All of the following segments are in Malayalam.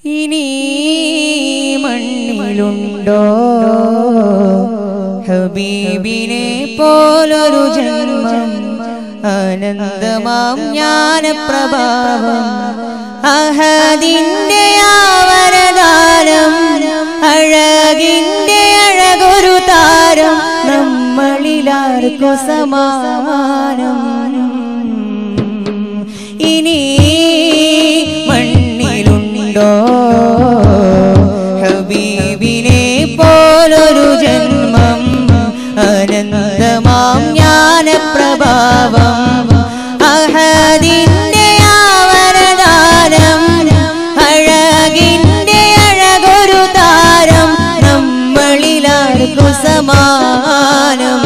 ഇനി മണ്ണിലുണ്ടോ ഹബീബിനെ പോലൊരു ജന്മം അനന്തമാം ജ്ഞാനപ്രഭാവം അഹദിന്റെ ആവരദാനം അഴകിന്റെ അഴകൊരു താരം നമ്മളിലാർക്കു സമാനം ഇനി മണ്ണിലുണ്ടോ ഹബീബിനെ പോലൊരു ജന്മം അനന്തമാം ജ്ഞാനപ്രഭാവം അഹദിന്റെ ആവരദാനം അഴകിന്റെ അഴകൊരു താരം നമ്മളിലാർക്കു സമാനം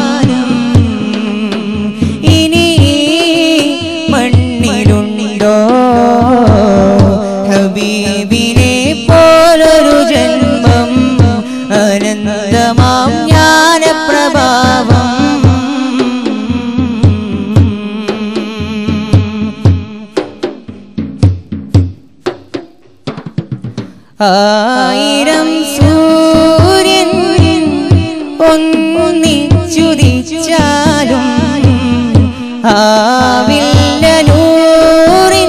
ഇനി മണ്ണിലുണ്ടോ ഹബീബിനെ പോലൊരു ജന്മം അനന്തമാം ജ്ഞാനപ്രഭാവം ആയിരം സൂര്യൻ ഒന്നിച്ചുദിച്ചാലും ആവില്ല നൂറിൻ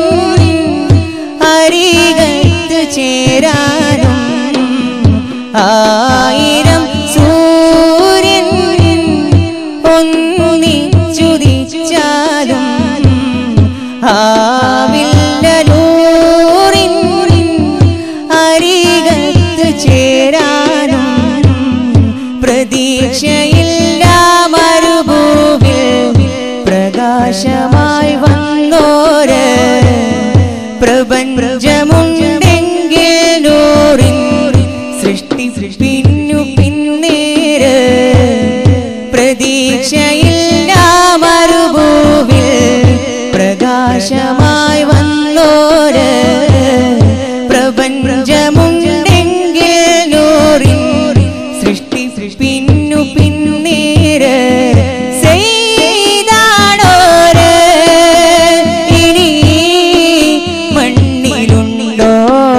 അരികത്ത് ചേരാനും ആയിരം സൂര്യൻ ഒന്നിച്ചുദിച്ചാലും ആവില്ല നൂറിൻ അരികത്ത് ചേരാനും പ്രതീക്ഷയില്ല മരുഭൂവിൽ പ്രകാശമായി വന്നോര് പ്രപഞ്ചമുണ്ടെങ്കിൽ നൂറിൻ സൃഷ്ടി പിന്നു പിന്നേര് പ്രതീക്ഷയില്ല മരുഭൂവിൽ പ്രകാശമായി വന്നോര് പ്രപഞ്ചമുണ്ടെങ്കിൽ നൂറിൻ സൃഷ്ടി പിന്നു പിന്നേര് ചെയ്താണോര് ഇനി മണ്ണിലുണ്ടോ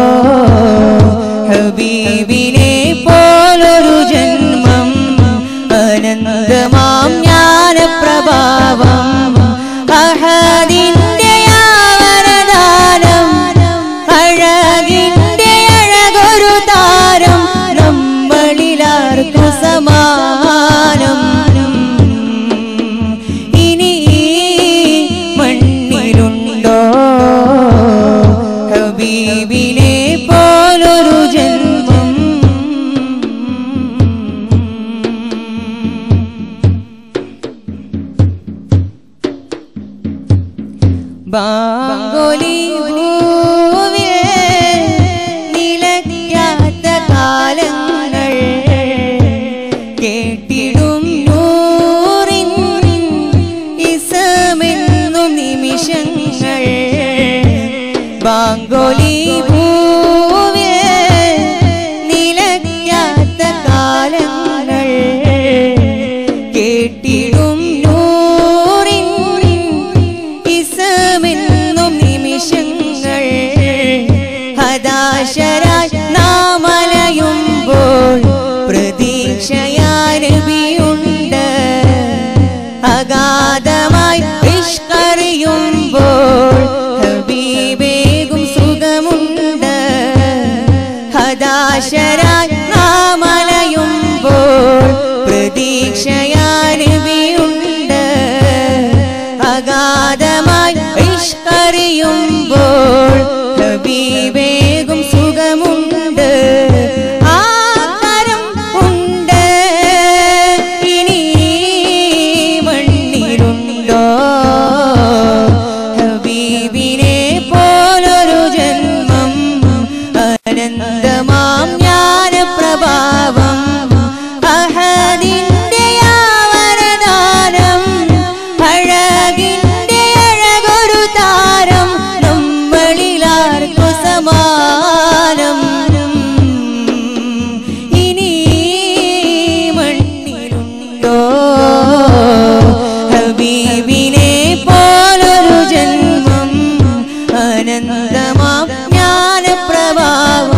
ഹബീബിനെ പോലൊരു ജന്മം അനന്തമാം ജ്ഞാനപ്രഭാവം അഹദിന്റെ ആവരദാനം അഴകിന്റെ അഴകൊരു താരം നമ്മളിലാർക്കു സമാനം ഇനി മണ്ണിലുണ്ടോ ഹബീബിനെ പോലൊരു ജന്മം ബാങ്കോലി ഭൂവിൽ നിലയ്ക്കാത്ത കാലങ്ങൾ കേട്ടിടും നൂറിൻ ഇസമെന്നും നിമിഷങ്ങൾ ബാങ്കോലി ഭൂവിൽ നിലയ്ക്കാത്ത കാലങ്ങൾ കേട്ടിടും നൂറിൻ ഇസമെന്നും നിമിഷങ്ങൾ ഹതാശരായി നാമലയുമ്പോൾ പ്രതീക്ഷയാനബിയുണ്ട് അഗാധമായി ഇഷ്കറിയുമ്പോൾ ഹബീബേകും സുഖമുണ്ട് ഹതാശരായി നാമലയുമ്പോൾ പ്രതീക്ഷയാനബിയുണ്ട് അഗാധമായി ഇഷ്കറിയുമ്പോൾ ഹബീബേകും സുഖമുണ്ട് ആ കരം ഉണ്ട് ഇനി മണ്ണിലുണ്ടോ ഹബീബിനെ പോലൊരു ജന്മം അനന്തമാം ജ്ഞാനപ്രഭാവം അഹദിന്റെ ആവരദാനം അഴകിന്റെ അഴകൊരു താരം നമ്മളിലാർക്കു സമാനം ഇനി മണ്ണിലുണ്ടോ ഹബീബിനെ പോലൊരു ജന്മം അനന്തമാം ജ്ഞാനപ്രഭാവം